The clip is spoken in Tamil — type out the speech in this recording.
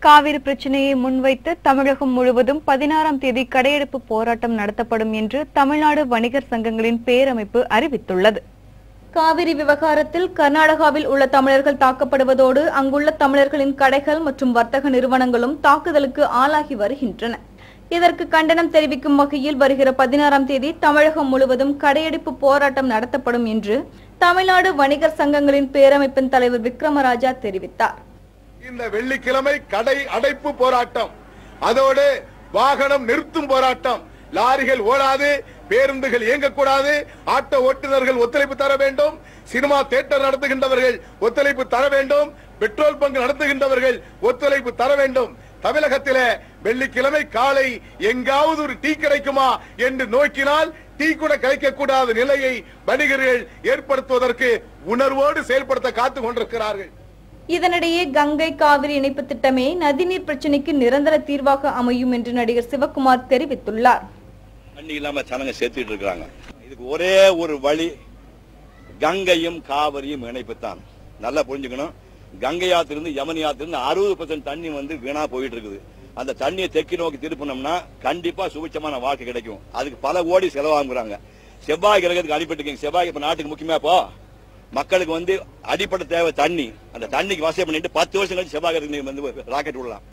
காவிரி பிரச்சனையை முன்வைத்து தமிழகம் முழுவதும் பதினாறாம் தேதி கடையெடுப்பு போராட்டம் நடத்தப்படும் என்று தமிழ்நாடு வணிகர் சங்கங்களின் பேரமைப்பு அறிவித்துள்ளது காவிரி விவகாரத்தில் கர்நாடகாவில் உள்ள தமிழர்கள் தாக்கப்படுவதோடு அங்குள்ள தமிழர்களின் கடைகள் மற்றும் வர்த்தக நிறுவனங்களும் தாக்குதலுக்கு ஆளாகி வருகின்றன இதற்கு கண்டனம் தெரிவிக்கும் வகையில் வருகிற பதினாறாம் தேதி தமிழகம் முழுவதும் கடையெடுப்பு போராட்டம் நடத்தப்படும் என்று தமிழ்நாடு வணிகர் சங்கங்களின் பேரமைப்பின் தலைவர் விக்ரமராஜா தெரிவித்தார் இந்த வெள்ளிக்கிழமை கடை அடைப்பு போராட்டம் அதோடு வாகனம் நிறுத்தும் போராட்டம் லாரிகள் ஓடாது பேருந்துகள் இயங்கக்கூடாது ஆட்டோ ஓட்டுநர்கள் ஒத்துழைப்பு தர வேண்டும் சினிமா தியேட்டர் நடத்துகின்றவர்கள் ஒத்துழைப்பு தர வேண்டும் பெட்ரோல் பங்க் நடத்துகின்றவர்கள் ஒத்துழைப்பு தர வேண்டும் தமிழகத்திலே வெள்ளிக்கிழமை காலை எங்காவது ஒரு டீ கிடைக்குமா என்று நோக்கினால் டீ கூட கிடைக்கக்கூடாத நிலையை வணிகர்கள் ஏற்படுத்துவதற்கு உணர்வோடு செயல்படுத்த காத்துக் கொண்டிருக்கிறார்கள் இதனிடையே கங்கை காவிரி இணைப்பு திட்டமே நதிநீர் பிரச்சினைக்கு நிரந்தர தீர்வாக அமையும் என்று நடிகர் சிவகுமார் தெரிவித்துள்ளார் தண்ணி இல்லாம ஜனங்க செத்துட்டு இருக்காங்க இதுக்கு ஒரே ஒரு வழி கங்கையும் காவிரியும் இணைப்புத்தான் நல்லா புரிஞ்சுக்கணும் கங்கை ஆத்திலிருந்து யமுனை ஆத்திலிருந்து அறுபது பர்சன்ட் தண்ணி வந்து வீணா போயிட்டு இருக்குது அந்த தண்ணியை தெற்கு நோக்கி திருப்பினோம்னா கண்டிப்பா சுபிச்சமான வாழ்க்கை கிடைக்கும் அதுக்கு பல கோடி செலவாகுறாங்க செவ்வாய் கிரகத்துக்கு அடிபட்டுருக்கீங்க செவ்வாய் இப்ப நாட்டுக்கு முக்கியமா இப்போ மக்களுக்கு வந்து அடிப்படை தேவை தண்ணி அந்த தண்ணிக்கு வசதி பண்ணிட்டு பத்து வருஷம் கழிச்சு செவ்வாய் கிரகத்துக்கு நீங்க வந்து ராக்கெட் விடலாம்